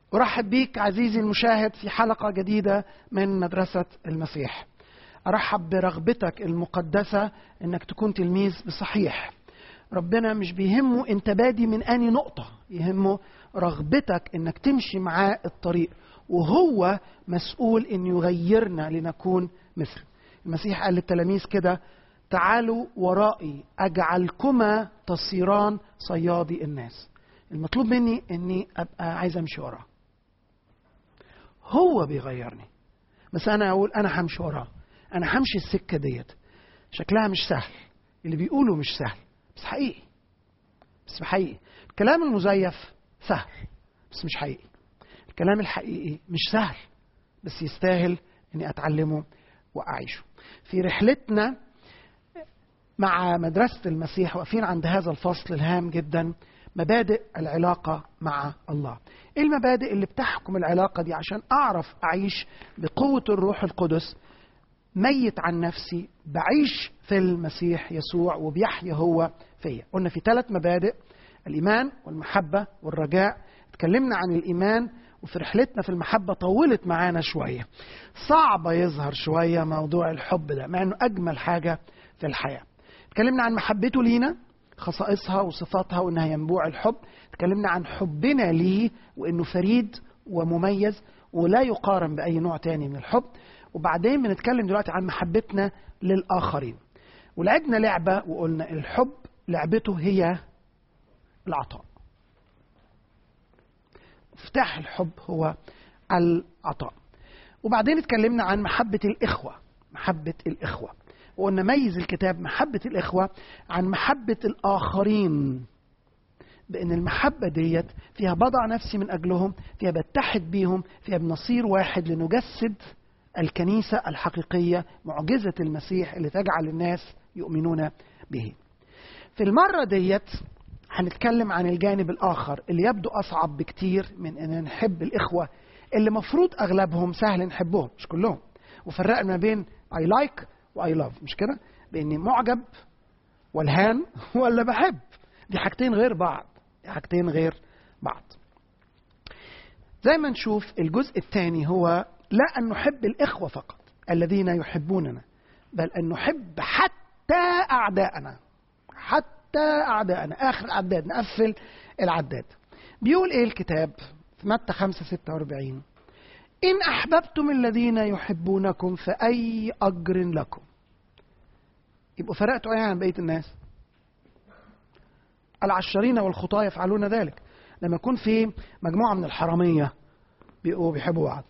أرحب بيك عزيزي المشاهد في حلقة جديدة من مدرسة المسيح أرحب برغبتك المقدسة أنك تكون تلميذ بصحيح ربنا مش بيهمه أنت بادي من أني نقطة يهمه رغبتك أنك تمشي معاه الطريق وهو مسؤول أن يغيرنا لنكون مثل المسيح قال للتلاميذ كده تعالوا ورائي أجعلكما تصيران صيادي الناس المطلوب مني أني أبقى عايز أمشي وراه هو بيغيرني بس انا اقول انا همشي وراه انا همشي السكه ديت شكلها مش سهل اللي بيقولوا مش سهل بس حقيقي بس حقيقي الكلام المزيف سهل بس مش حقيقي الكلام الحقيقي مش سهل بس يستاهل اني اتعلمه واعيشه في رحلتنا مع مدرسه المسيح واقفين عند هذا الفصل الهام جدا مبادئ العلاقة مع الله ايه المبادئ اللي بتحكم العلاقة دي عشان اعرف اعيش بقوة الروح القدس ميت عن نفسي بعيش في المسيح يسوع وبيحيا هو فيا قلنا في ثلاث مبادئ الايمان والمحبة والرجاء اتكلمنا عن الايمان وفي رحلتنا في المحبة طولت معانا شوية صعبة يظهر شوية موضوع الحب ده مع انه اجمل حاجة في الحياة اتكلمنا عن محبته لينا خصائصها وصفاتها وانها ينبوع الحب تكلمنا عن حبنا ليه وانه فريد ومميز ولا يقارن باي نوع تاني من الحب وبعدين بنتكلم دلوقتي عن محبتنا للاخرين ولعبنا لعبه وقلنا الحب لعبته هي العطاء مفتاح الحب هو العطاء وبعدين اتكلمنا عن محبه الاخوه محبه الاخوه وقلنا ميز الكتاب محبة الإخوة عن محبة الآخرين بأن المحبة ديت فيها بضع نفسي من أجلهم فيها بتحد بيهم فيها بنصير واحد لنجسد الكنيسة الحقيقية معجزة المسيح اللي تجعل الناس يؤمنون به في المرة ديت هنتكلم عن الجانب الآخر اللي يبدو أصعب بكتير من أن نحب الإخوة اللي مفروض أغلبهم سهل نحبهم مش كلهم وفرقنا ما بين I like واي لاف مش كده باني معجب والهان ولا بحب دي حاجتين غير بعض دي حاجتين غير بعض زي ما نشوف الجزء الثاني هو لا ان نحب الاخوه فقط الذين يحبوننا بل ان نحب حتى اعداءنا حتى اعداءنا اخر عداد نقفل العداد بيقول ايه الكتاب في متى 5 46 إن أحببتم الذين يحبونكم فأي أجر لكم يبقوا فرقتوا ايه عن بقيه الناس العشرين والخطاة يفعلون ذلك لما يكون في مجموعه من الحراميه بيبقوا بيحبوا بعض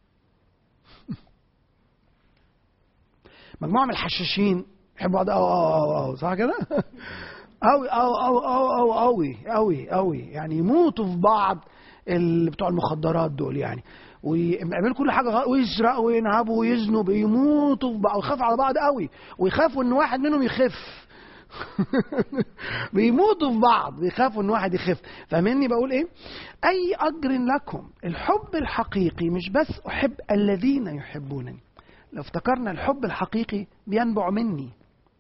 مجموعه من الحشاشين يحبوا بعض أو أو أو أو صح كده أوي أو أو أو أو أوي أوي أوي يعني يموتوا في بعض اللي بتوع المخدرات دول يعني ويعملوا كل حاجه غلط ويسرقوا وينهبوا ويزنوا بيموتوا في بعض ويخافوا على بعض قوي ويخافوا ان واحد منهم يخف بيموتوا في بعض بيخافوا ان واحد يخف فاهمني بقول ايه اي اجر لكم الحب الحقيقي مش بس احب الذين يحبونني لو افتكرنا الحب الحقيقي بينبع مني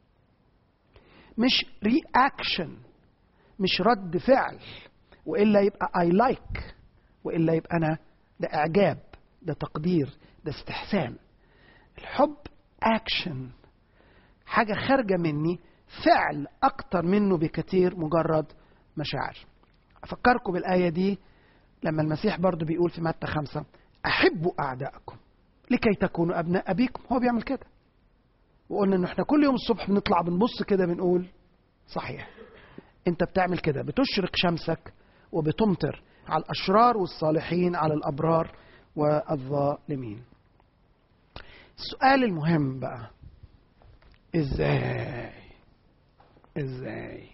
مش رياكشن مش رد فعل والا يبقى اي لايك like والا يبقى انا ده اعجاب ده تقدير ده استحسان الحب اكشن حاجه خارجه مني فعل اكتر منه بكثير مجرد مشاعر افكركم بالايه دي لما المسيح برضو بيقول في متى خمسة احبوا اعدائكم لكي تكونوا ابناء ابيكم هو بيعمل كده وقلنا ان احنا كل يوم الصبح بنطلع بنبص كده بنقول صحيح انت بتعمل كده بتشرق شمسك وبتمطر على الأشرار والصالحين على الأبرار والظالمين السؤال المهم بقى ازاي ازاي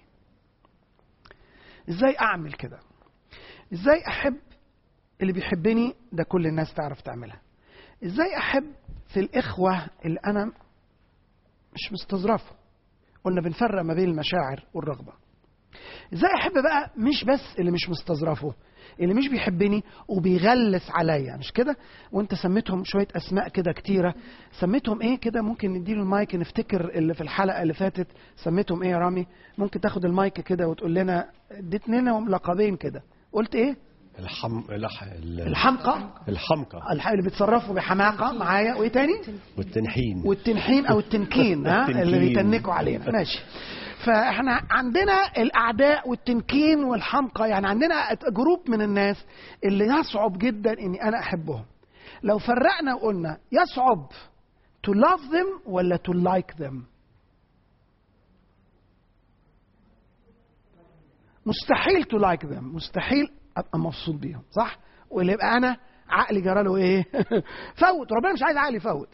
ازاي اعمل كده ازاي احب اللي بيحبني ده كل الناس تعرف تعملها ازاي احب في الاخوه اللي انا مش مستظرفه قلنا بنفرق ما بين المشاعر والرغبه ازاي احب بقى مش بس اللي مش مستظرفه اللي مش بيحبني وبيغلس عليا مش كده وانت سميتهم شويه اسماء كده كتيره سميتهم ايه كده ممكن نديله المايك نفتكر اللي في الحلقه اللي فاتت سميتهم ايه يا رامي ممكن تاخد المايك كده وتقول لنا اديت لنا لقبين كده قلت ايه الحم الح... ال- الحمقى الحمقى الح- اللي بيتصرفوا بحماقه معايا وايه تاني والتنحين والتنحين او التنكين ها التنكين. اللي بيتنكوا علينا ماشي فاحنا عندنا الاعداء والتنكين والحمقى يعني عندنا جروب من الناس اللي يصعب جدا اني انا احبهم لو فرقنا وقلنا يصعب to love them ولا to like them مستحيل to like them مستحيل ابقى مبسوط بيهم صح واللي يبقى انا عقلي جرى له ايه فوت ربنا مش عايز عقلي يفوت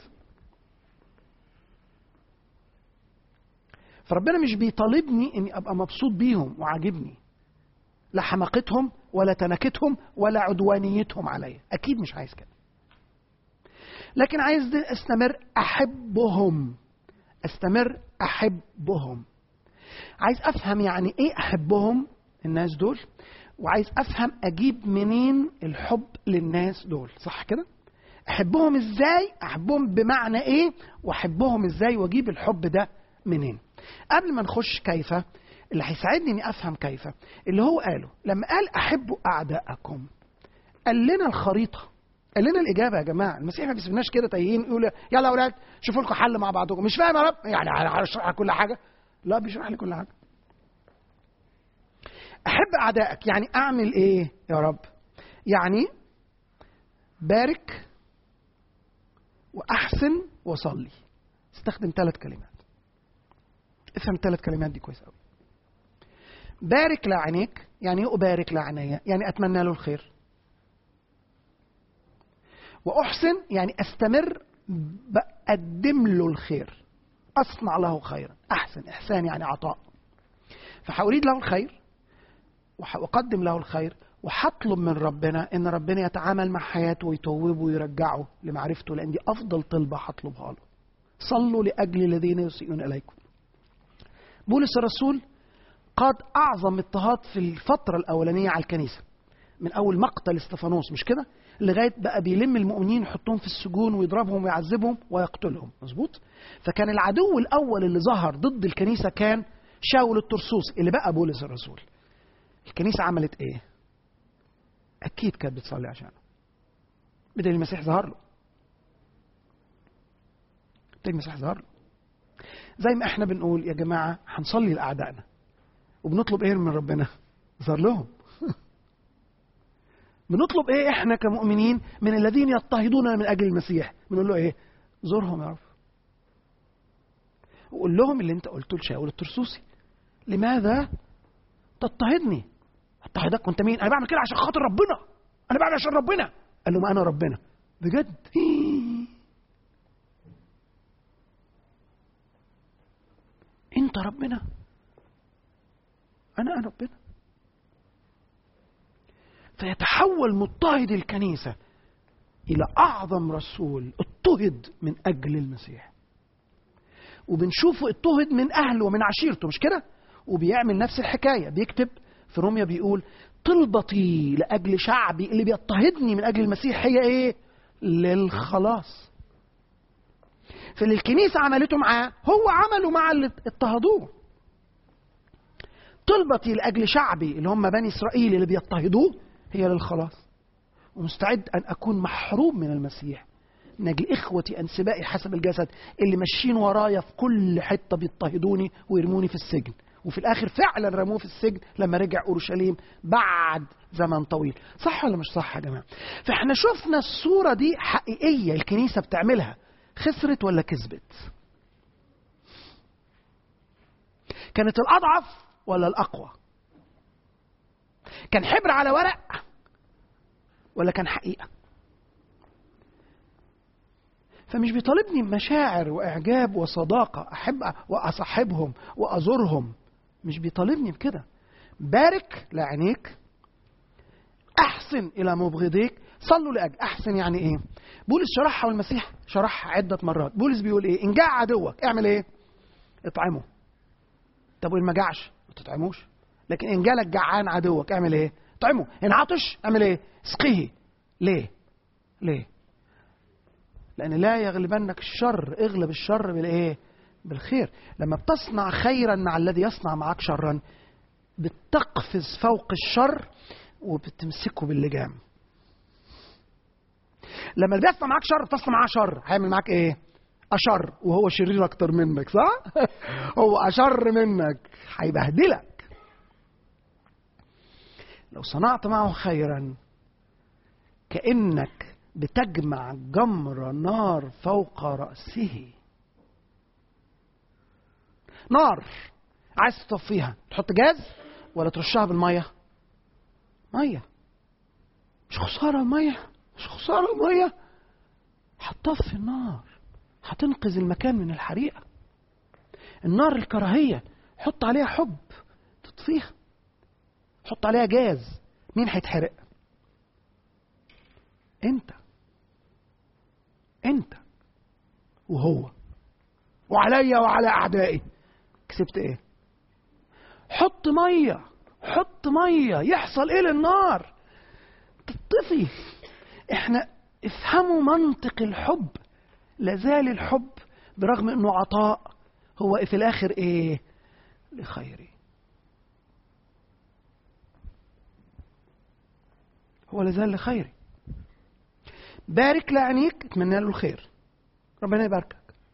فربنا مش بيطالبني اني ابقى مبسوط بيهم وعاجبني لا حماقتهم ولا تناكتهم ولا عدوانيتهم عليا اكيد مش عايز كده لكن عايز استمر احبهم استمر احبهم عايز افهم يعني ايه احبهم الناس دول وعايز افهم اجيب منين الحب للناس دول صح كده احبهم ازاي احبهم بمعنى ايه واحبهم ازاي واجيب الحب ده منين قبل ما نخش كيف اللي هيساعدني اني افهم كيف اللي هو قاله لما قال احبوا اعداءكم قال لنا الخريطه قال لنا الاجابه يا جماعه المسيح ما بيسيبناش كده تايهين يقول يلا يا اولاد شوفوا لكم حل مع بعضكم مش فاهم يا رب يعني هشرح لك كل حاجه لا بيشرح لي كل حاجه احب اعدائك يعني اعمل ايه يا رب يعني بارك واحسن وصلي استخدم ثلاث كلمات افهم الثلاث كلمات دي كويس قوي بارك لعينيك يعني ايه ابارك لعينيا يعني اتمنى له الخير واحسن يعني استمر بقدم له الخير اصنع له خيرا احسن احسان يعني عطاء فحاريد له الخير واقدم له الخير وهطلب من ربنا ان ربنا يتعامل مع حياته ويتوبه ويرجعه لمعرفته لان دي افضل طلبه هطلبها له صلوا لاجل الذين يسيئون اليكم بولس الرسول قاد اعظم اضطهاد في الفتره الاولانيه على الكنيسه من اول مقتل استفانوس مش كده لغايه بقى بيلم المؤمنين يحطهم في السجون ويضربهم ويعذبهم ويقتلهم مظبوط فكان العدو الاول اللي ظهر ضد الكنيسه كان شاول الترسوس اللي بقى بولس الرسول الكنيسه عملت ايه اكيد كانت بتصلي عشانه بدل المسيح ظهر له بدل المسيح ظهر له زي ما احنا بنقول يا جماعه هنصلي لاعدائنا وبنطلب ايه من ربنا ظهر لهم بنطلب ايه احنا كمؤمنين من الذين يضطهدوننا من اجل المسيح بنقول له ايه زورهم يا رب وقول لهم اللي انت قلته لشاول الترسوسي لماذا تضطهدني اضطهدك وانت مين انا بعمل كده عشان خاطر ربنا انا بعمل عشان ربنا قال له ما انا ربنا بجد انت ربنا انا انا ربنا فيتحول مضطهد الكنيسة إلى أعظم رسول اضطهد من أجل المسيح وبنشوفه اضطهد من أهله ومن عشيرته مش كده وبيعمل نفس الحكاية بيكتب في روميا بيقول طلبتي لأجل شعبي اللي بيضطهدني من أجل المسيح هي إيه للخلاص فاللي الكنيسة عملته معاه هو عمله مع اللي اضطهدوه طلبتي لأجل شعبي اللي هم بني إسرائيل اللي بيضطهدوه هي للخلاص ومستعد أن أكون محروم من المسيح من أجل إخوتي أنسبائي حسب الجسد اللي ماشيين ورايا في كل حتة بيضطهدوني ويرموني في السجن وفي الآخر فعلا رموه في السجن لما رجع أورشليم بعد زمن طويل صح ولا مش صح يا جماعة فإحنا شفنا الصورة دي حقيقية الكنيسة بتعملها خسرت ولا كسبت كانت الأضعف ولا الأقوى كان حبر على ورق ولا كان حقيقة فمش بيطالبني مشاعر وإعجاب وصداقة أحب وأصحبهم وأزورهم مش بيطالبني بكده بارك لعينيك أحسن إلى مبغضيك صلوا لأجل أحسن يعني إيه بولس شرحها والمسيح شرحها عدة مرات بولس بيقول إيه إن جاع عدوك اعمل إيه اطعمه طب وإن ما جاعش ما تطعموش لكن ان جالك جعان عدوك اعمل ايه؟ طعمه، ان عطش اعمل ايه؟ اسقيه. ليه؟ ليه؟ لان لا يغلبنك الشر، اغلب الشر بالايه؟ بالخير، لما بتصنع خيرا مع الذي يصنع معك شرا بتقفز فوق الشر وبتمسكه باللجام لما اللي بيصنع معاك شر تصنع معاه شر هيعمل معاك ايه اشر وهو شرير اكتر منك صح هو اشر منك هيبهدلك لو صنعت معه خيرا كانك بتجمع جمر نار فوق راسه نار عايز تطفيها تحط جاز ولا ترشها بالميه ميه مش خساره الميه مش خساره الميه هتطفي النار هتنقذ المكان من الحريقه النار الكراهيه حط عليها حب تطفيها حط عليها جاز مين هيتحرق انت انت وهو وعليا وعلى اعدائي كسبت ايه حط ميه حط ميه يحصل ايه للنار تطفي احنا افهموا منطق الحب لازال الحب برغم انه عطاء هو في الاخر ايه لخيري هو لازال لخيري بارك لعينيك اتمنى له الخير ربنا يباركك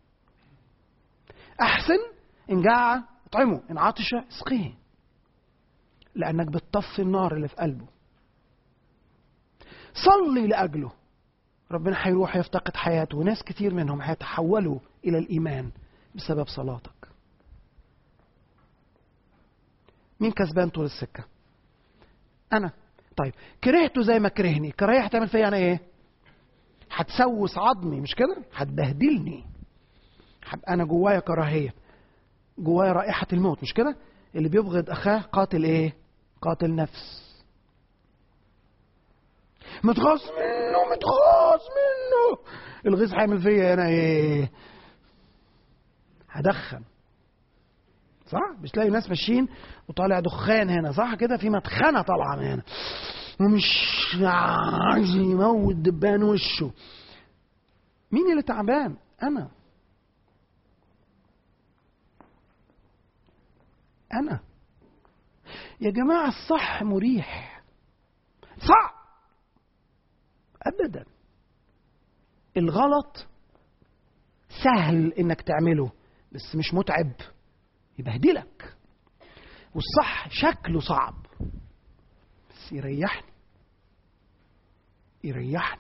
احسن ان جاع اطعمه ان عطش اسقيه لانك بتطفي النار اللي في قلبه صلي لاجله ربنا هيروح يفتقد حياته وناس كتير منهم هيتحولوا الى الايمان بسبب صلاتك مين كسبان طول السكه انا طيب كرهته زي ما كرهني كراهيه هتعمل فيا انا ايه هتسوس عظمي مش كده هتبهدلني هبقى انا جوايا كراهيه جوايا رائحه الموت مش كده اللي بيبغض اخاه قاتل ايه قاتل نفس متغاظ منه متغاظ منه الغيظ هيعمل فيا انا ايه هدخن صح مش تلاقي ناس ماشيين وطالع دخان هنا صح كده في مدخنه طالعه من هنا ومش عايز يموت دبان وشه مين اللي تعبان انا انا يا جماعه الصح مريح صعب ابدا الغلط سهل انك تعمله بس مش متعب يبهدلك والصح شكله صعب بس يريحني يريحني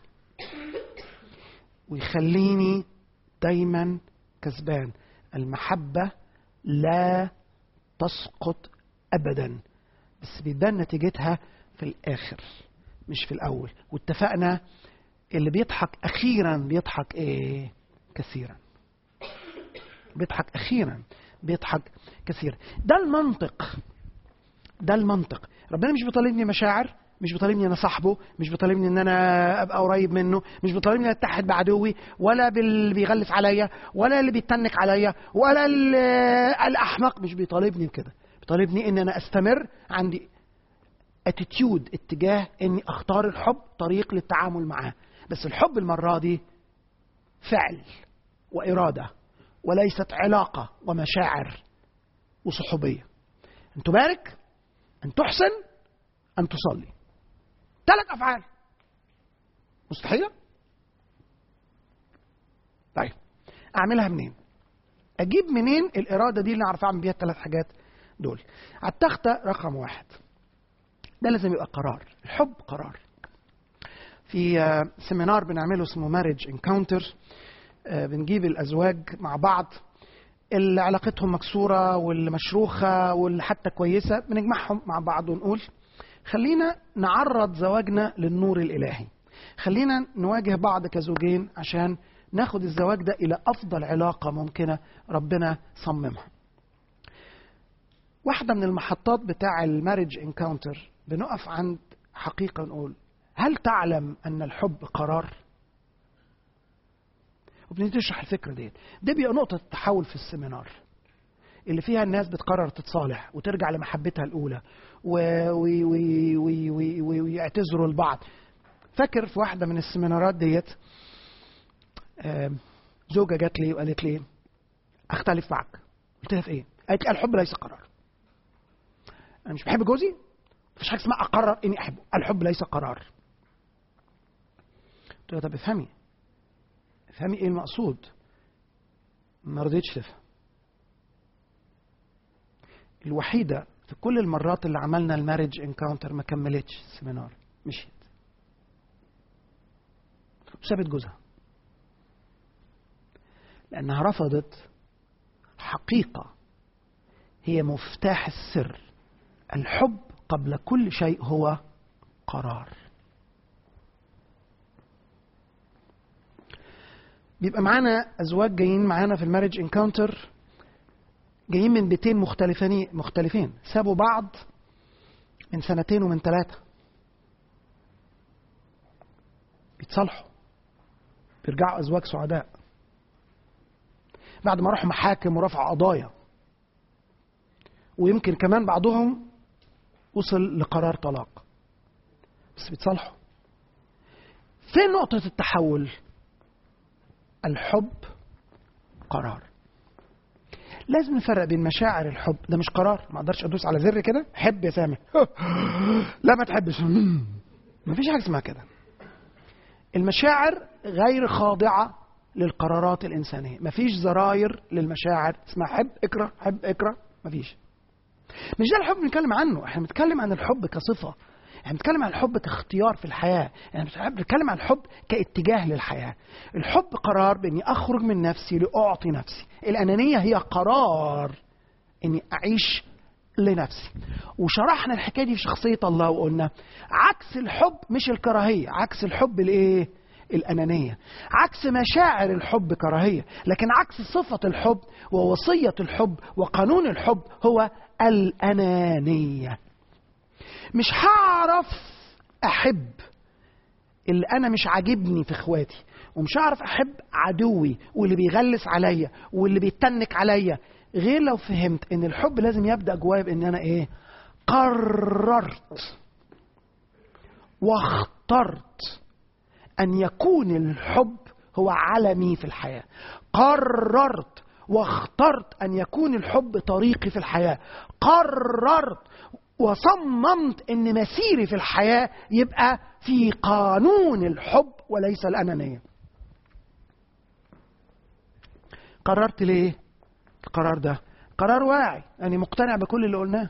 ويخليني دايما كسبان المحبة لا تسقط أبدا بس بيبان نتيجتها في الآخر مش في الأول واتفقنا اللي بيضحك أخيرا بيضحك إيه كثيرا بيضحك أخيرا بيضحك كثيرا ده المنطق ده المنطق ربنا مش بيطالبني مشاعر مش بيطالبني انا صاحبه مش بيطالبني ان انا ابقى قريب منه مش بيطالبني اتحد بعدوي ولا باللي بيغلس عليا ولا اللي بيتنك عليا ولا الاحمق مش بيطالبني بكده بيطالبني ان انا استمر عندي اتيتيود اتجاه اني اختار الحب طريق للتعامل معاه بس الحب المره دي فعل واراده وليست علاقه ومشاعر وصحوبيه ان تبارك ان تحسن ان تصلي ثلاث افعال مستحيله طيب اعملها منين اجيب منين الاراده دي اللي اعرف اعمل بيها الثلاث حاجات دول على التخته رقم واحد ده لازم يبقى قرار الحب قرار في سيمينار بنعمله اسمه ماريج انكاونتر بنجيب الازواج مع بعض اللي علاقتهم مكسوره واللي مشروخه واللي حتى كويسه بنجمعهم مع بعض ونقول خلينا نعرض زواجنا للنور الالهي خلينا نواجه بعض كزوجين عشان ناخد الزواج ده الى افضل علاقه ممكنه ربنا صممها واحده من المحطات بتاع الماريج انكاونتر بنقف عند حقيقه نقول هل تعلم ان الحب قرار وبنبتدي نشرح الفكره ديت ده بيبقى نقطه التحول في السيمينار اللي فيها الناس بتقرر تتصالح وترجع لمحبتها الاولى ويعتذروا لبعض فاكر في واحده من السيمينارات ديت زوجة جات لي وقالت لي أختلف معك قلت لها في إيه؟ قالت لي الحب ليس قرار أنا مش بحب جوزي مفيش حاجه اسمها اقرر اني احبه الحب ليس قرار قلت له طب افهمي افهمي ايه المقصود ما رضيتش تفهم الوحيده في كل المرات اللي عملنا المارج انكاونتر ما كملتش السيمينار مشيت وسابت جوزها لانها رفضت حقيقه هي مفتاح السر الحب قبل كل شيء هو قرار بيبقى معانا ازواج جايين معانا في المارج انكاونتر جايين من بيتين مختلفين مختلفين سابوا بعض من سنتين ومن ثلاثه بيتصالحوا بيرجعوا ازواج سعداء بعد ما راحوا محاكم ورفعوا قضايا ويمكن كمان بعضهم وصل لقرار طلاق بس بيتصالحوا فين نقطة التحول؟ الحب قرار لازم نفرق بين مشاعر الحب ده مش قرار ما اقدرش ادوس على زر كده حب يا سامي لا ما تحبش ما فيش حاجه اسمها كده المشاعر غير خاضعه للقرارات الانسانيه ما فيش زراير للمشاعر اسمها حب اكره حب اكره ما فيش مش ده الحب بنتكلم عنه احنا بنتكلم عن الحب كصفه احنا بنتكلم عن الحب كاختيار في الحياه احنا بنتكلم عن الحب كاتجاه للحياه الحب قرار باني اخرج من نفسي لاعطي نفسي الانانيه هي قرار اني اعيش لنفسي وشرحنا الحكايه دي في شخصيه الله وقلنا عكس الحب مش الكراهيه عكس الحب الايه الأنانية عكس مشاعر الحب كراهية لكن عكس صفة الحب ووصية الحب وقانون الحب هو الأنانية مش هعرف أحب اللي أنا مش عاجبني في إخواتي ومش هعرف أحب عدوي واللي بيغلس عليا واللي بيتنك عليا غير لو فهمت إن الحب لازم يبدأ جوايا بإن أنا إيه قررت واخترت أن يكون الحب هو علمي في الحياة قررت واخترت أن يكون الحب طريقي في الحياة قررت وصممت أن مسيري في الحياة يبقى في قانون الحب وليس الأنانية قررت ليه القرار ده قرار واعي يعني مقتنع بكل اللي قلناه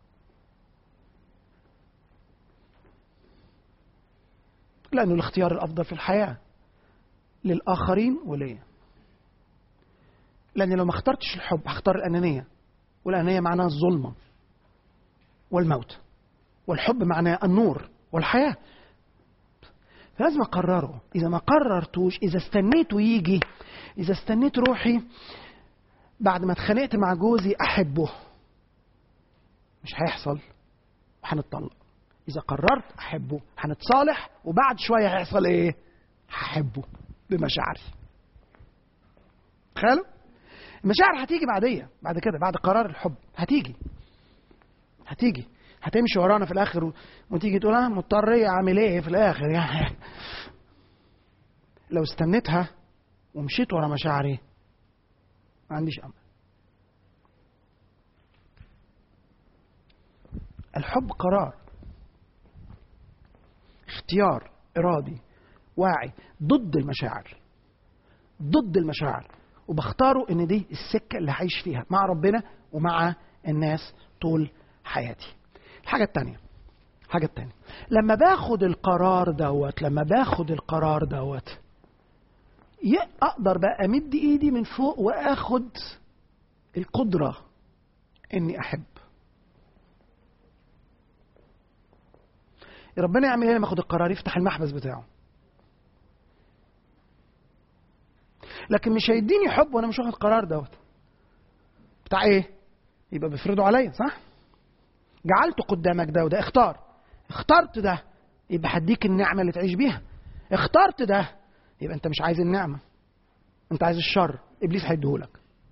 لأنه الاختيار الأفضل في الحياة للآخرين وليا لأن لو ما اخترتش الحب هختار الأنانية والأنانية معناها الظلمة والموت والحب معناه النور والحياة فلازم أقرره إذا ما قررتوش إذا استنيته يجي إذا استنيت روحي بعد ما اتخانقت مع جوزي أحبه مش هيحصل وهنتطلق إذا قررت أحبه هنتصالح وبعد شوية هيحصل إيه؟ هحبه بمشاعري. تخيلوا؟ المشاعر هتيجي بعدية بعد كده بعد قرار الحب هتيجي هتيجي هتمشي ورانا في الآخر و... وتيجي تقول أنا مضطرية أعمل إيه في الآخر يعني لو استنيتها ومشيت ورا مشاعري ما عنديش أمل. الحب قرار اختيار ارادي واعي ضد المشاعر ضد المشاعر وبختاره ان دي السكه اللي هعيش فيها مع ربنا ومع الناس طول حياتي الحاجه الثانيه الحاجه الثانيه لما باخد القرار دوت لما باخد القرار دوت اقدر بقى امد ايدي من فوق واخد القدره اني احب ربنا يعمل ايه لما ياخد القرار يفتح المحبس بتاعه لكن مش هيديني حب وانا مش واخد قرار دوت بتاع ايه يبقى بيفرضوا عليا صح جعلته قدامك ده وده اختار اخترت ده يبقى هديك النعمه اللي تعيش بيها اخترت ده يبقى انت مش عايز النعمه انت عايز الشر ابليس هيديهولك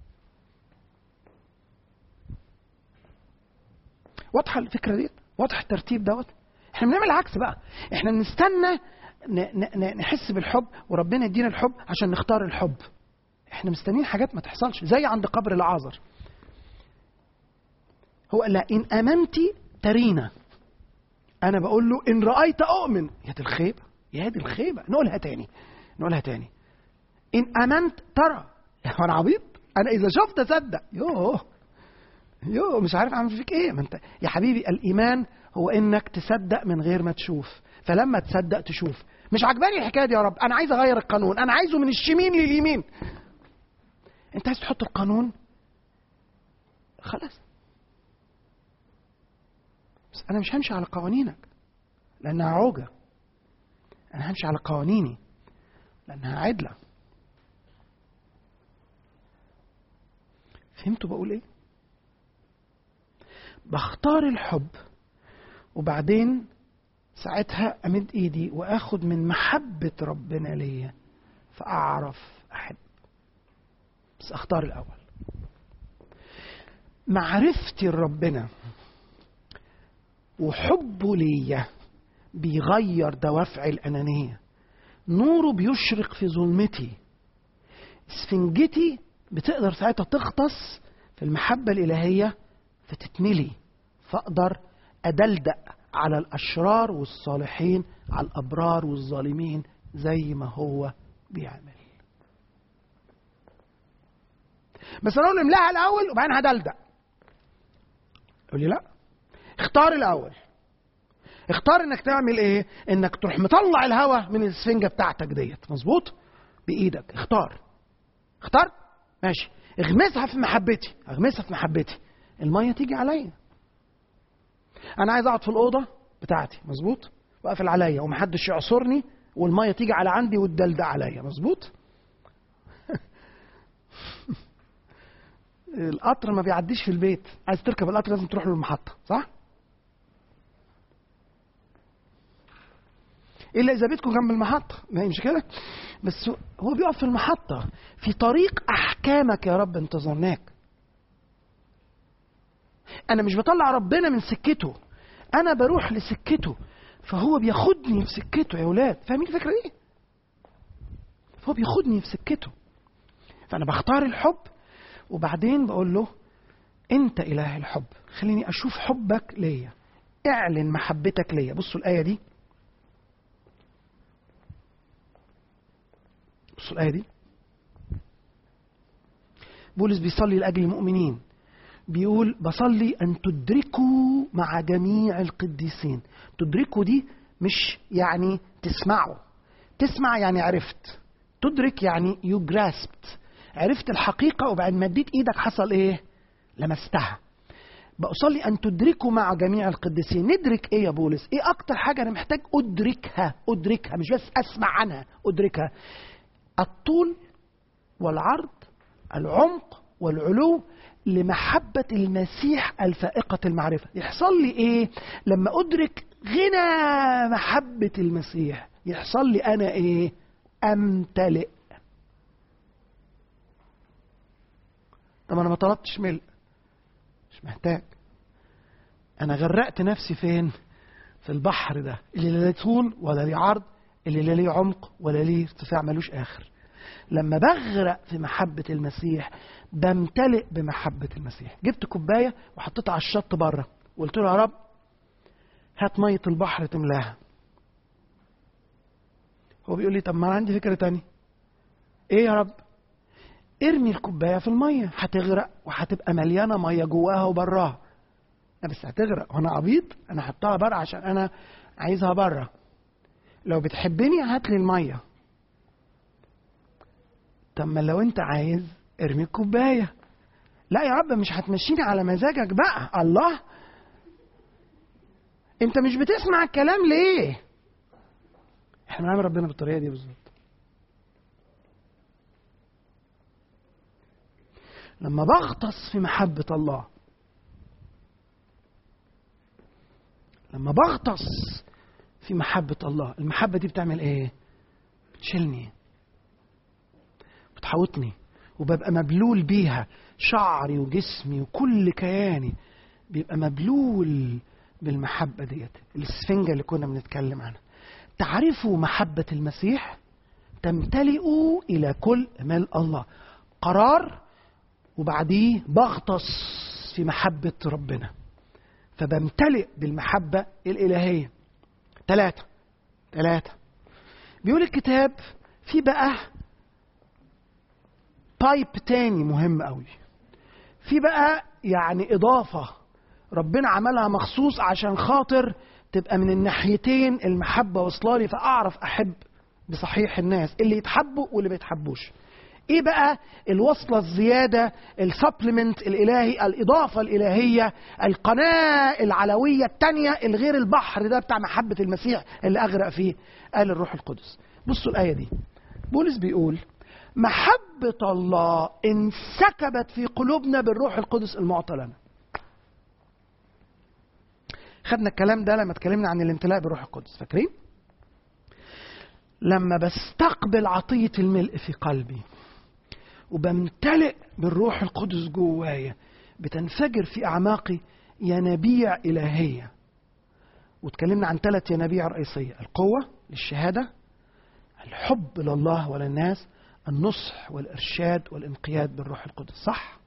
واضحه الفكره دي واضح الترتيب دوت احنا بنعمل العكس بقى احنا بنستنى نحس بالحب وربنا يدينا الحب عشان نختار الحب احنا مستنيين حاجات ما تحصلش زي عند قبر العازر هو قال ان امنت ترينا انا بقول له ان رايت اؤمن يا دي الخيبه يا دي الخيبه نقولها تاني نقولها تاني ان امنت ترى يا انا عبيط انا اذا شفت اصدق يوه يوه مش عارف اعمل فيك ايه ما انت يا حبيبي الايمان هو انك تصدق من غير ما تشوف فلما تصدق تشوف مش عجباني الحكايه دي يا رب انا عايز اغير القانون انا عايزه من الشمين لليمين انت عايز تحط القانون خلاص بس انا مش همشي على قوانينك لانها عوجه انا همشي على قوانيني لانها عدله فهمتوا بقول ايه بختار الحب وبعدين ساعتها امد ايدي واخد من محبه ربنا ليا فاعرف احب بس اختار الاول معرفتي لربنا وحبه ليا بيغير دوافع الانانيه نوره بيشرق في ظلمتي اسفنجتي بتقدر ساعتها تغطس في المحبه الالهيه فتتملي فاقدر ادلدق على الاشرار والصالحين على الابرار والظالمين زي ما هو بيعمل بس انا اقول املاها الاول وبعدين هدلدق يقول لي لا اختار الاول اختار انك تعمل ايه انك تروح مطلع الهواء من السفنجه بتاعتك ديت مظبوط بايدك اختار اختار ماشي اغمسها في محبتي اغمسها في محبتي الميه تيجي عليا انا عايز اقعد في الاوضه بتاعتي مظبوط واقفل عليا ومحدش يعصرني والميه تيجي على عندي والدلدق عليا مظبوط القطر ما بيعديش في البيت عايز تركب القطر لازم تروح له المحطه صح الا اذا بيتكم جنب المحطه ما هي مش كده بس هو بيقف في المحطه في طريق احكامك يا رب انتظرناك انا مش بطلع ربنا من سكته انا بروح لسكته فهو بياخدني في سكته يا ولاد فاهمين الفكره دي فهو بياخدني في سكته فانا بختار الحب وبعدين بقول له انت اله الحب خليني اشوف حبك ليا اعلن محبتك ليا بصوا الايه دي بصوا الايه دي بولس بيصلي لاجل المؤمنين بيقول بصلي ان تدركوا مع جميع القديسين تدركوا دي مش يعني تسمعوا تسمع يعني عرفت تدرك يعني يو جراسبت عرفت الحقيقة وبعد ما اديت ايدك حصل ايه لمستها بصلي ان تدركوا مع جميع القديسين ندرك ايه يا بولس ايه اكتر حاجة انا محتاج ادركها ادركها مش بس اسمع عنها ادركها الطول والعرض العمق والعلو لمحبة المسيح الفائقة المعرفة يحصل لي ايه لما ادرك غنى محبة المسيح يحصل لي انا ايه امتلئ طب انا ما طلبتش ملء مش محتاج انا غرقت نفسي فين في البحر ده اللي لا ليه طول ولا ليه عرض اللي لا ليه عمق ولا ليه ارتفاع ملوش اخر لما بغرق في محبة المسيح بمتلئ بمحبة المسيح جبت كوباية وحطيتها على الشط بره وقلت له يا رب هات مية البحر تملاها هو بيقول لي طب ما انا عندي فكرة تانية ايه يا رب ارمي الكوباية في المية هتغرق وهتبقى مليانة مية جواها وبراها لا بس هتغرق وانا عبيط انا حطها بره عشان انا عايزها بره لو بتحبني هات لي الميه طب ما لو انت عايز ارمي الكوبايه لا يا رب مش هتمشيني على مزاجك بقى الله انت مش بتسمع الكلام ليه احنا بنعمل ربنا بالطريقه دي بالظبط لما بغطس في محبة الله لما بغطس في محبة الله المحبة دي بتعمل ايه بتشيلني بتحوطني وببقى مبلول بيها شعري وجسمي وكل كياني بيبقى مبلول بالمحبة ديت السفنجة اللي كنا بنتكلم عنها تعرفوا محبة المسيح تمتلئوا إلى كل مال الله قرار وبعديه بغطس في محبة ربنا فبمتلئ بالمحبة الإلهية ثلاثة ثلاثة بيقول الكتاب في بقى بايب تاني مهم قوي في بقى يعني إضافة ربنا عملها مخصوص عشان خاطر تبقى من الناحيتين المحبة وصلالي فأعرف أحب بصحيح الناس اللي يتحبوا واللي ما يتحبوش ايه بقى الوصلة الزيادة السبلمنت الالهي الاضافة الالهية القناة العلوية التانية الغير البحر ده بتاع محبة المسيح اللي اغرق فيه قال الروح القدس بصوا الاية دي بولس بيقول محبة الله انسكبت في قلوبنا بالروح القدس المعطى لنا خدنا الكلام ده لما اتكلمنا عن الامتلاء بالروح القدس فاكرين لما بستقبل عطية الملء في قلبي وبمتلئ بالروح القدس جوايا بتنفجر في أعماقي ينابيع إلهية واتكلمنا عن ثلاث ينابيع رئيسية القوة للشهادة الحب لله وللناس النصح والإرشاد والانقياد بالروح القدس صح؟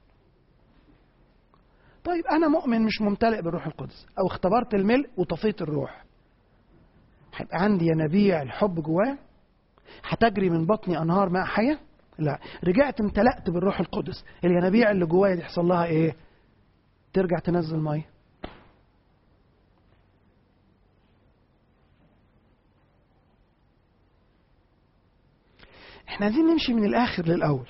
طيب أنا مؤمن مش ممتلئ بالروح القدس أو اختبرت الملء وطفيت الروح هيبقى عندي ينابيع الحب جوايا هتجري من بطني أنهار ماء حية لا رجعت امتلأت بالروح القدس الينابيع اللي جوايا دي يحصل لها ايه ترجع تنزل ميه احنا عايزين نمشي من الاخر للاول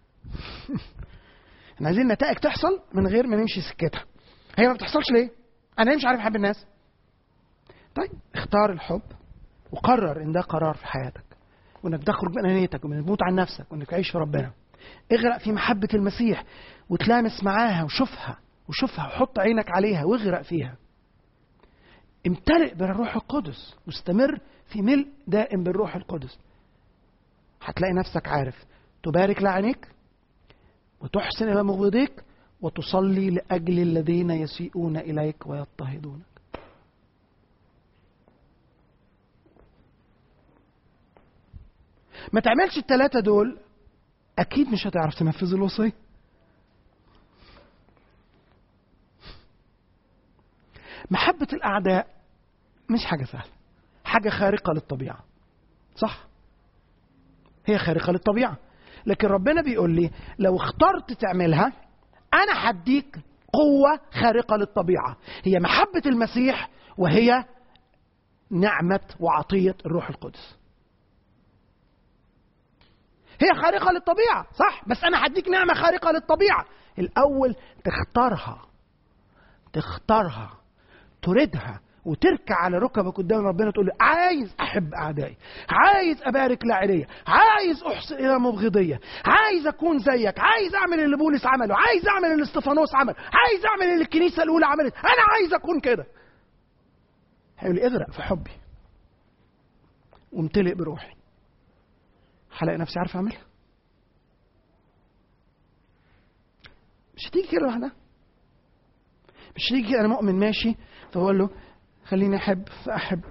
احنا عايزين نتائج تحصل من غير ما نمشي سكتها هي ما بتحصلش ليه انا مش عارف احب الناس طيب اختار الحب وقرر ان ده قرار في حياتك وانك تخرج من انانيتك وانك تموت عن نفسك وانك تعيش في ربنا اغرق في محبة المسيح وتلامس معاها وشوفها وشوفها وحط عينك عليها واغرق فيها امتلئ بالروح القدس واستمر في ملء دائم بالروح القدس هتلاقي نفسك عارف تبارك لعينيك وتحسن إلى مبغضيك وتصلي لأجل الذين يسيئون إليك ويضطهدونك ما تعملش الثلاثة دول أكيد مش هتعرف تنفذ الوصية محبة الأعداء مش حاجة سهلة حاجة خارقة للطبيعة صح هي خارقة للطبيعة لكن ربنا بيقول لي لو اخترت تعملها أنا هديك قوة خارقة للطبيعة هي محبة المسيح وهي نعمة وعطية الروح القدس هي خارقة للطبيعة صح بس أنا هديك نعمة خارقة للطبيعة الأول تختارها تختارها تريدها وتركع على ركبك قدام ربنا تقول له عايز احب اعدائي عايز ابارك لاعلية عايز احسن الى مبغضيه عايز اكون زيك عايز اعمل اللي بولس عمله عايز اعمل اللي استفانوس عمل عايز اعمل اللي الكنيسه الاولى عملت انا عايز اكون كده هيقول لي اغرق في حبي وامتلئ بروحي هلاقي نفسي عارف اعملها مش هتيجي كده لوحدها مش هتيجي كده انا مؤمن ماشي فبقول له خليني احب فاحب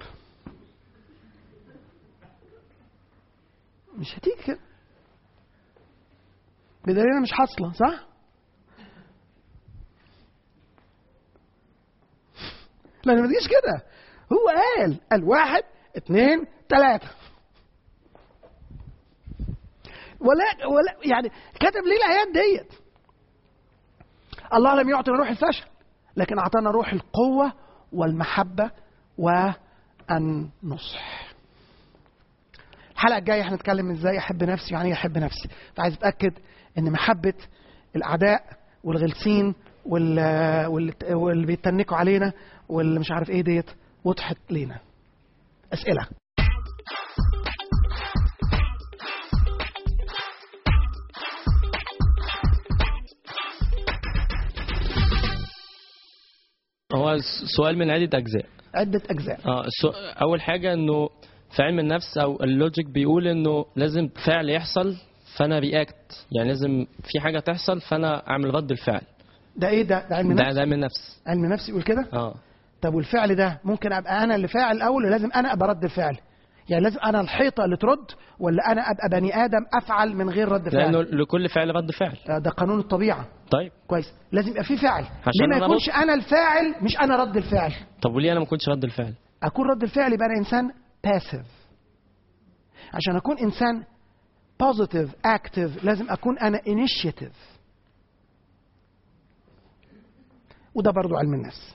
مش هتيجي كده بدليل مش حاصله صح لان ما تجيش كده هو قال قال واحد اثنين ثلاثة ولا ولا يعني كتب ليه الايات ديت الله لم يعطي روح الفشل لكن اعطانا روح القوه والمحبه والنصح الحلقه الجايه هنتكلم ازاي احب نفسي يعني ايه احب نفسي فعايز اتاكد ان محبه الاعداء والغلسين وال- وال- واللي بيتنكوا علينا واللي مش عارف ايه ديت وضحت لينا اسئله هو س- سؤال من عدة أجزاء عده اجزاء اه السو- أول حاجة إنه في علم النفس أو اللوجيك بيقول إنه لازم فعل يحصل فأنا رياكت يعني لازم في حاجة تحصل فأنا أعمل رد الفعل ده ايه ده ده علم ده نفس ده علم النفس علم نفس يقول كده اه طب والفعل ده ممكن ابقى انا اللي فاعل الاول ولازم انا ابقى رد الفعل يعني لازم انا الحيطه اللي ترد ولا انا ابقى بني ادم افعل من غير رد لانه فعل لكل فعل رد فعل آه، ده قانون الطبيعه طيب كويس لازم يبقى في فعل ليه ما أنا يكونش انا الفاعل مش انا رد الفعل طب وليه انا ما كنتش رد الفعل اكون رد الفعل يبقى انا انسان باسيف عشان اكون انسان بوزيتيف اكتيف لازم اكون انا انيشيتيف وده برضو علم النفس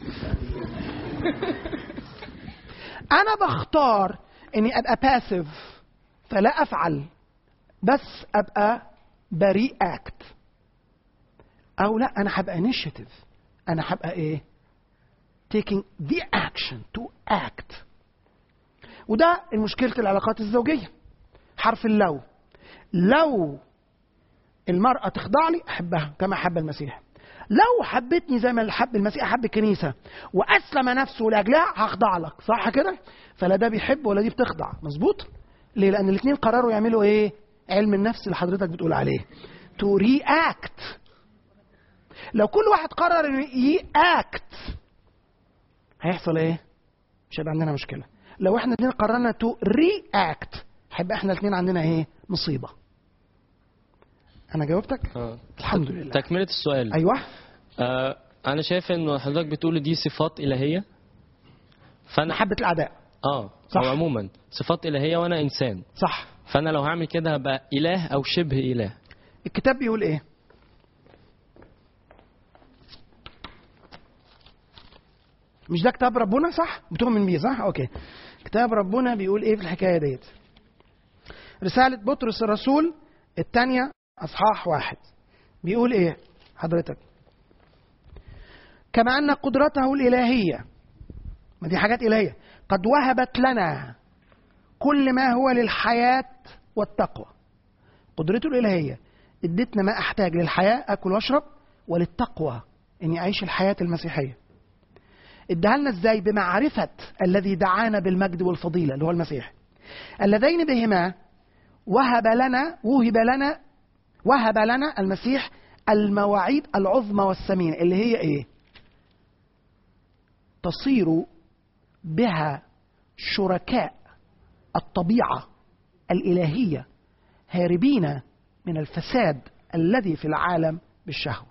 انا بختار اني ابقى باسيف فلا افعل بس ابقى بريء اكت او لا انا هبقى انيشيتيف انا هبقى ايه taking the action to act وده مشكلة العلاقات الزوجية حرف اللو لو المرأة تخضع لي أحبها كما حب المسيح لو حبتني زي ما حب المسيح حب الكنيسة وأسلم نفسه لأجلها هخضع لك صح كده فلا ده بيحب ولا دي بتخضع مظبوط ليه لأن الاثنين قرروا يعملوا إيه علم النفس اللي حضرتك بتقول عليه to react لو كل واحد قرر انه ياكت هيحصل ايه؟ مش هيبقى عندنا مشكله. لو احنا الاثنين قررنا تو رياكت هيبقى احنا الاثنين عندنا ايه؟ مصيبه. انا جاوبتك؟ آه. الحمد لله. تكمله السؤال ايوه آه انا شايف انه حضرتك بتقول دي صفات الهيه فانا محبه الاعداء اه صح. او عموما صفات الهيه وانا انسان صح. فانا لو هعمل كده هبقى اله او شبه اله الكتاب بيقول ايه؟ مش ده كتاب ربنا صح؟ بتؤمن بيه صح؟ اوكي. كتاب ربنا بيقول ايه في الحكايه ديت؟ رسالة بطرس الرسول الثانية اصحاح واحد. بيقول ايه؟ حضرتك. كما ان قدرته الالهيه ما دي حاجات الهيه قد وهبت لنا كل ما هو للحياه والتقوى. قدرته الالهيه ادتنا ما احتاج للحياه اكل واشرب وللتقوى اني اعيش الحياه المسيحيه اداها لنا ازاي بمعرفه الذي دعانا بالمجد والفضيله اللي هو المسيح اللذين بهما وهب لنا وهب لنا وهب لنا المسيح المواعيد العظمى والثمينه اللي هي ايه تصير بها شركاء الطبيعه الالهيه هاربين من الفساد الذي في العالم بالشهوة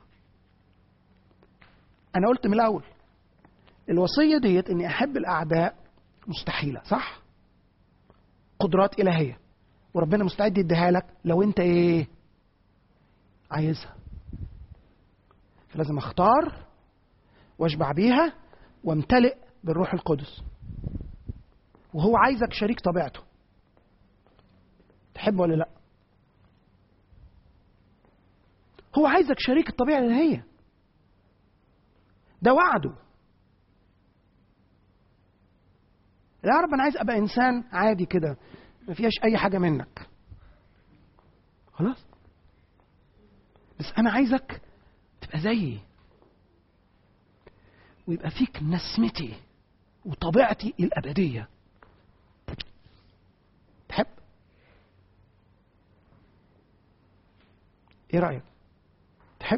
أنا قلت من الأول الوصية ديت إني أحب الأعداء مستحيلة صح؟ قدرات إلهية وربنا مستعد يديها لك لو أنت إيه؟ عايزها فلازم أختار وأشبع بيها وامتلئ بالروح القدس وهو عايزك شريك طبيعته تحب ولا لأ؟ هو عايزك شريك الطبيعة الإلهية ده وعده لا يا رب أنا عايز أبقى إنسان عادي كده ما فيهاش أي حاجة منك خلاص بس أنا عايزك تبقى زيي ويبقى فيك نسمتي وطبيعتي الأبدية تحب ايه رأيك تحب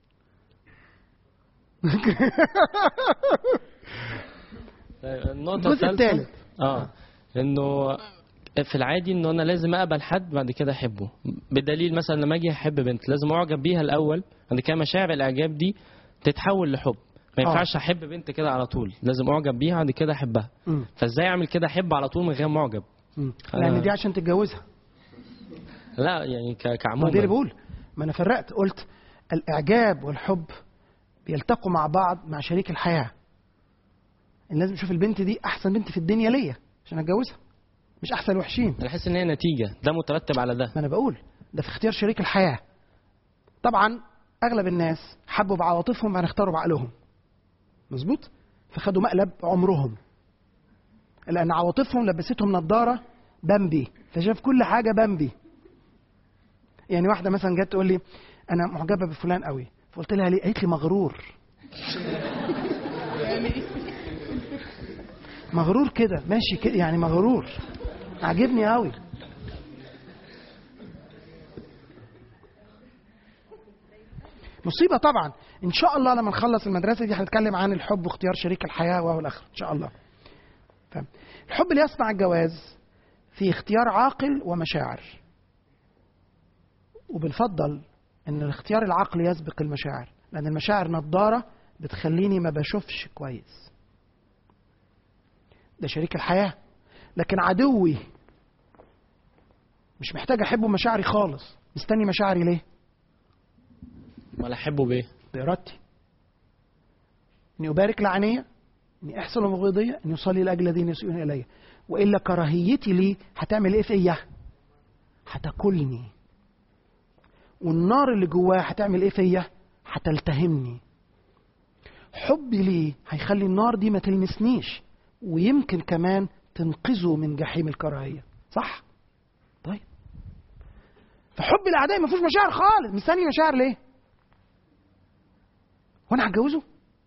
النقطة الجزء الثالثة الثالث اه انه في العادي انه انا لازم اقبل حد بعد كده احبه بدليل مثلا لما اجي احب بنت لازم اعجب بيها الاول بعد كده مشاعر الاعجاب دي تتحول لحب ما آه. ينفعش احب بنت كده على طول لازم اعجب بيها بعد كده احبها مم. فازاي اعمل كده احب على طول من غير معجب مم. آه. لان دي عشان تتجوزها لا يعني ك- ما كعموما دي اللي بقول ما انا فرقت قلت الاعجاب والحب بيلتقوا مع بعض مع شريك الحياه إن لازم اشوف البنت دي احسن بنت في الدنيا ليا عشان اتجوزها مش احسن وحشين انا احس ان هي نتيجه ده مترتب على ده ما انا بقول ده في اختيار شريك الحياه طبعا اغلب الناس حبوا بعواطفهم ان اختاروا بعقلهم مظبوط فخدوا مقلب عمرهم لان عواطفهم لبستهم نظاره بامبي فشاف كل حاجه بامبي يعني واحده مثلا جت تقول لي انا معجبه بفلان قوي فقلت لها ليه قالت لي مغرور مغرور كده ماشي كده يعني مغرور عاجبني قوي مصيبه طبعا ان شاء الله لما نخلص المدرسه دي هنتكلم عن الحب واختيار شريك الحياه وهو الاخر ان شاء الله فاهم الحب اللي يصنع الجواز في اختيار عاقل ومشاعر وبنفضل ان الاختيار العقل يسبق المشاعر لان المشاعر نظاره بتخليني ما بشوفش كويس ده شريك الحياه لكن عدوي مش محتاج احبه مشاعري خالص مستني مشاعري ليه ولا احبه بايه بإرادتي إني أبارك لعنية إني أحسن مبغضية إني أصلي لأجل الذين يسيئون إلي وإلا كراهيتي ليه هتعمل إيه فيا؟ هتاكلني والنار اللي جواه هتعمل إيه فيا؟ هتلتهمني حبي ليه هيخلي النار دي ما تلمسنيش ويمكن كمان تنقذه من جحيم الكراهية صح؟ طيب فحب الأعداء ما فيهوش مشاعر خالص مستني مشاعر ليه؟ وانا هتجوزه؟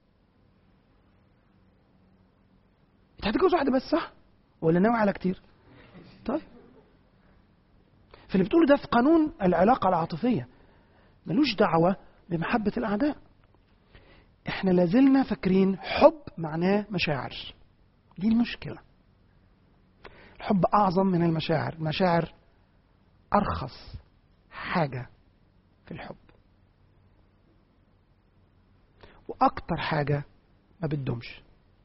انت هتتجوز واحده بس صح؟ ولا ناوي على كتير؟ طيب فاللي بتقوله ده في قانون العلاقه العاطفيه ملوش دعوه بمحبه الاعداء احنا لازلنا فاكرين حب معناه مشاعر دي المشكله الحب اعظم من المشاعر المشاعر ارخص حاجه في الحب واكتر حاجه ما بتدومش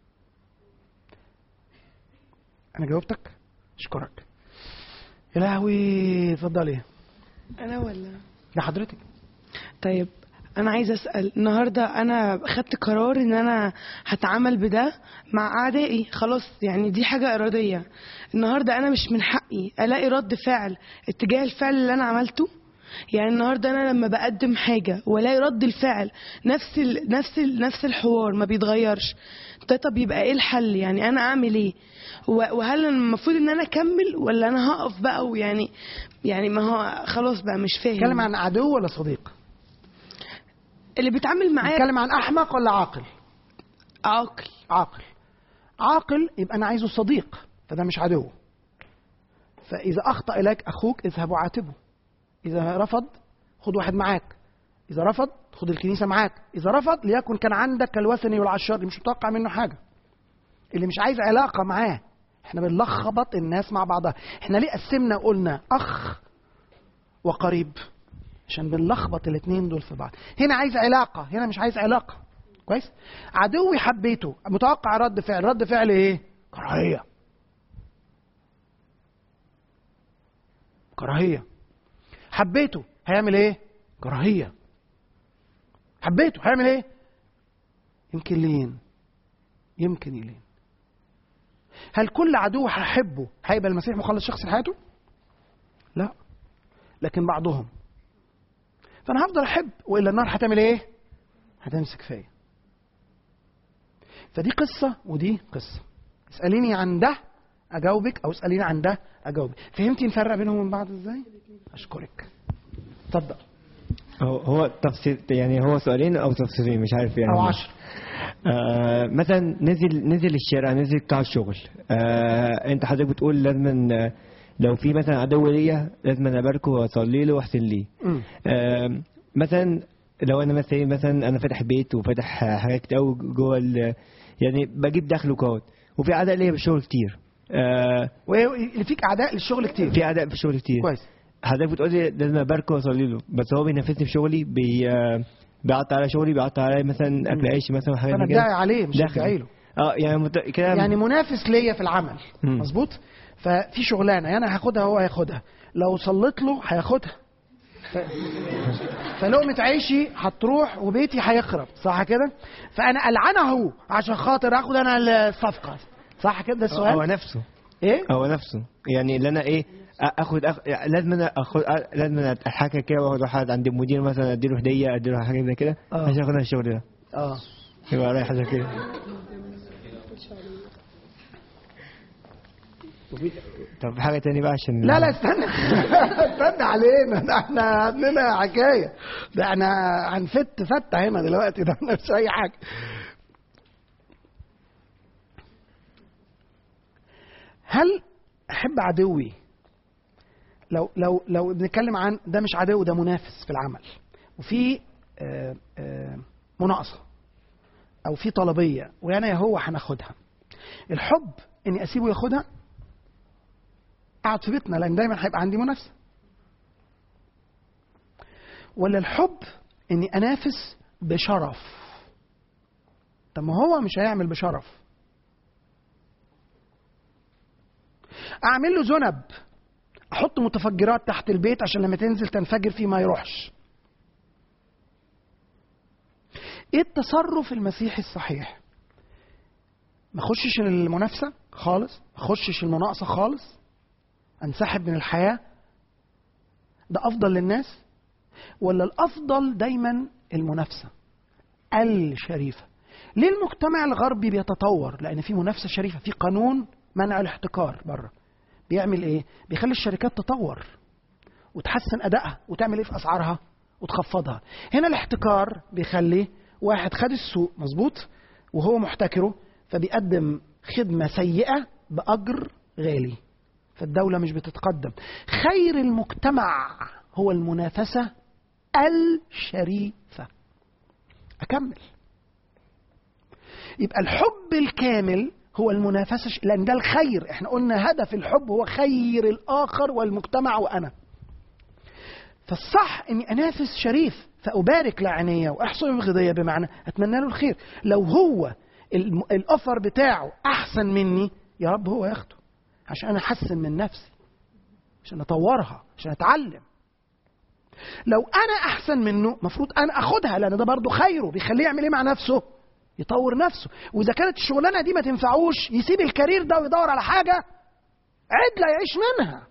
انا جاوبتك اشكرك يا لهوي اتفضلي انا ولا يا حضرتك طيب انا عايزه اسال النهارده انا خدت قرار ان انا هتعامل بده مع اعدائي خلاص يعني دي حاجه اراديه النهارده انا مش من حقي الاقي رد فعل اتجاه الفعل اللي انا عملته يعني النهارده انا لما بقدم حاجه والاقي رد الفعل نفس ال نفس ال نفس الحوار ما بيتغيرش ده طب يبقى ايه الحل يعني انا اعمل ايه و- وهل أنا المفروض ان انا اكمل ولا انا هقف بقى ويعني يعني ما هو خلاص بقى مش فاهم نتكلم عن عدو ولا صديق اللي بيتعامل معايا نتكلم عن احمق ولا عاقل عاقل عاقل عاقل يبقى انا عايزه صديق فده مش عدو فاذا اخطا اليك اخوك اذهب وعاتبه اذا رفض خد واحد معاك اذا رفض خد الكنيسه معاك اذا رفض ليكن كان عندك الوثني والعشار اللي مش متوقع منه حاجه اللي مش عايز علاقه معاه احنا بنلخبط الناس مع بعضها احنا ليه قسمنا قلنا اخ وقريب عشان بنلخبط الاثنين دول في بعض هنا عايز علاقه هنا مش عايز علاقه كويس عدوي حبيته متوقع رد فعل رد فعل ايه كراهيه كراهيه حبيته هيعمل ايه كراهيه حبيته هيعمل ايه يمكن لين يمكن يلين هل كل عدو هحبه هيبقى المسيح مخلص شخصي لحياته لا لكن بعضهم فانا هفضل احب والا النار هتعمل ايه هتمسك فيا فدي قصة ودي قصة اسأليني عن ده أجاوبك أو اسأليني عن ده أجاوبك فهمتي نفرق بينهم من بعض إزاي؟ أشكرك اتفضل هو هو تفسير يعني هو سؤالين او تفسيرين مش عارف يعني أو هما. عشر آه مثلا نزل نزل الشارع نزل بتاع الشغل آه انت حضرتك بتقول لازم آه، لو في مثلا عدو ليا لازم أنا اباركه واصلي له واحسن ليه مم. آه مثلا لو انا مثلا مثلا انا فاتح بيت وفاتح حاجات كتير قوي جوه ال- يعني بجيب دخل وكوت وفي اعداء ليا بالشغل كتير آه واللي فيك أعداء للشغل كتير في اعداء في الشغل كتير كويس حضرتك بتقول لي لازم اباركه واصلي له بس هو بينافسني في شغلي بي آه، بيقطع على شغلي بيقطع على مثلا اكل عيش مثلا وحاجات فأنا زي كده. أدعي عليه مش داخل. أدعي له اه يعني مت... كده يعني منافس ليا في العمل مم. مظبوط ففي شغلانة أنا هاخدها هو هياخدها لو صليت له هياخدها ف... فلقمة عيشي هتروح وبيتي هيخرب صح كده فأنا ألعنه عشان خاطر آخد أنا الصفقة صح كده ده هو السؤال نفسه إيه هو نفسه يعني اللي انا ايه أ- اخد أخ... يعني لازم انا اخد أ- لازم انا اتحكى كده واخد واحد عند المدير مثلا اديله هديه اديله حاجه زي كده آه. عشان اخد الشغل ده اه يبقى رايح عشان كده طب حاجه تاني بقى عشان لا لا استنى استنى علينا ده احنا عندنا حكايه ده احنا هنفت فته هنا دلوقتي ده مش اي حاجه هل احب عدوي لو لو لو بنتكلم عن ده مش عدو ده منافس في العمل وفي آه، آه، مناقصه او في طلبيه وانا يا هو هناخدها الحب اني اسيبه ياخدها اقعد في بيتنا لان دايما هيبقى عندي منافسه ولا الحب اني انافس بشرف طب ما هو مش هيعمل بشرف اعمل له ذنب احط متفجرات تحت البيت عشان لما تنزل تنفجر فيه ما يروحش ايه التصرف المسيحي الصحيح ما اخشش المنافسه خالص ما اخشش المناقصه خالص انسحب من الحياه ده افضل للناس ولا الافضل دايما المنافسه الشريفه ليه المجتمع الغربي بيتطور لان في منافسه شريفه في قانون منع الاحتكار بره بيعمل ايه بيخلي الشركات تطور وتحسن ادائها وتعمل ايه في اسعارها وتخفضها هنا الاحتكار بيخلي واحد خد السوق مظبوط وهو محتكره فبيقدم خدمه سيئه باجر غالي فالدوله مش بتتقدم خير المجتمع هو المنافسه الشريفه اكمل يبقى الحب الكامل هو المنافسة ش- لأن ده الخير احنا قلنا هدف الحب هو خير الآخر والمجتمع وأنا فالصح اني انافس شريف فابارك لعنيه واحصل بغضيه بمعنى اتمنى له الخير لو هو الم- الاوفر بتاعه احسن مني يا رب هو ياخده عشان انا احسن من نفسي عشان اطورها عشان اتعلم لو انا احسن منه مفروض انا اخدها لان ده برضه خيره بيخليه يعمل ايه مع نفسه يطور نفسه واذا كانت الشغلانه دي ما تنفعوش يسيب الكارير ده ويدور على حاجه عدله يعيش منها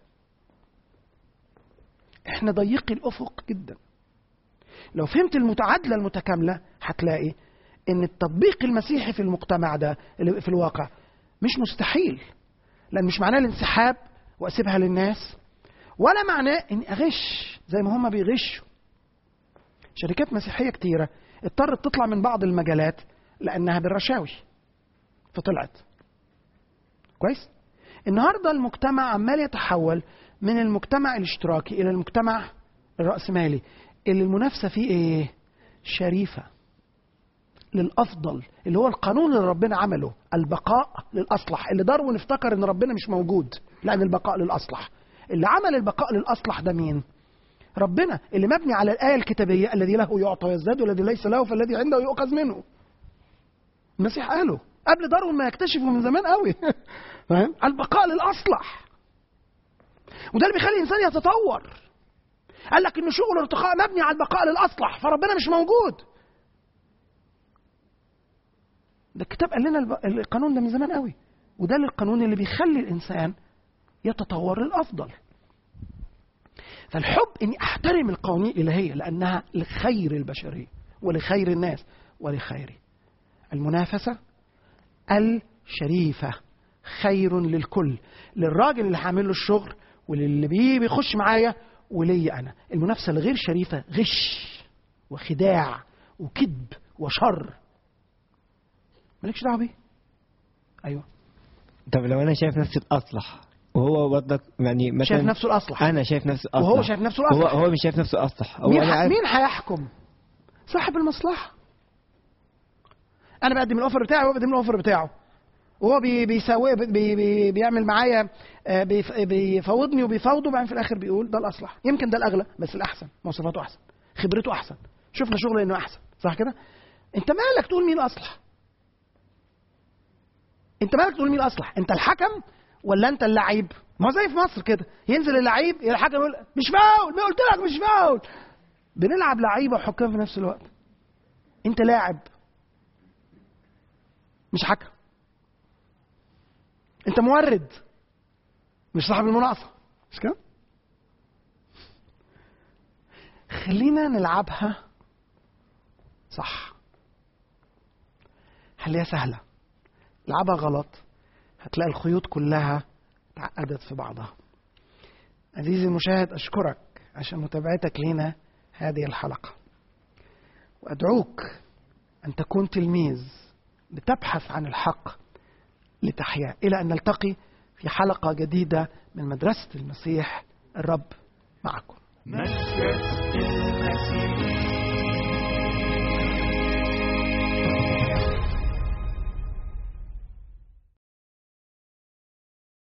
احنا ضيقي الافق جدا لو فهمت المتعادله المتكامله هتلاقي ان التطبيق المسيحي في المجتمع ده اللي في الواقع مش مستحيل لان مش معناه الانسحاب واسيبها للناس ولا معناه اني اغش زي ما هم بيغشوا شركات مسيحيه كتيره اضطرت تطلع من بعض المجالات لانها بالرشاوي فطلعت كويس النهارده المجتمع عمال يتحول من المجتمع الاشتراكي الى المجتمع الراسمالي اللي المنافسه فيه ايه شريفه للافضل اللي هو القانون اللي ربنا عمله البقاء للاصلح اللي داروين افتكر ان ربنا مش موجود لان البقاء للاصلح اللي عمل البقاء للاصلح ده مين ربنا اللي مبني على الايه الكتابيه الذي له يعطى ويزداد والذي ليس له فالذي عنده يؤخذ منه المسيح قاله قبل داروين ما يكتشفه من زمان قوي فاهم البقاء للاصلح وده اللي بيخلي الانسان يتطور قال لك ان شغل الارتقاء مبني على البقاء للاصلح فربنا مش موجود ده الكتاب قال لنا الب- القانون ده من زمان قوي وده القانون اللي بيخلي الانسان يتطور للافضل فالحب اني احترم القوانين الالهيه لانها لخير البشريه ولخير الناس ولخيري المنافسه الشريفه خير للكل للراجل اللي هعمل له الشغل وللي بي- بيخش معايا وليا انا المنافسه الغير شريفه غش وخداع وكذب وشر مالكش دعوه بيه ايوه طب لو انا شايف نفسي الاصلح وهو برضك يعني مثلا شايف نفسه الاصلح انا شايف نفسي الاصلح وهو شايف نفسه هو الأصلح. هو مش شايف نفسه الاصلح هو مين أنا ح... عارف- مين هيحكم صاحب المصلحه انا بقدم الاوفر بتاعي وهو بيقدم له الاوفر بتاعه وهو بي بيساوي بي بي بيعمل معايا آه، بيف- بيفاوضني وبيفاوضه وبعدين في الاخر بيقول ده الاصلح يمكن ده الاغلى بس الاحسن مواصفاته احسن خبرته احسن شفنا شغله انه احسن صح كده انت مالك تقول مين الاصلح انت مالك تقول مين الاصلح انت الحكم ولا انت اللعيب ما هو زي في مصر كده ينزل اللعيب الحكم يقول مش فاول ما قلت لك مش فاول بنلعب لعيبه وحكام في نفس الوقت انت لاعب مش حكم انت مورد مش صاحب المناقصه مش كده خلينا نلعبها صح خليها سهله العبها غلط هتلاقي الخيوط كلها اتعقدت في بعضها عزيزي المشاهد أشكرك عشان متابعتك لنا هذه الحلقة وأدعوك أن تكون تلميذ بتبحث عن الحق لتحيا إلى أن نلتقي في حلقة جديدة من مدرسة المسيح الرب معكم مجد المسيح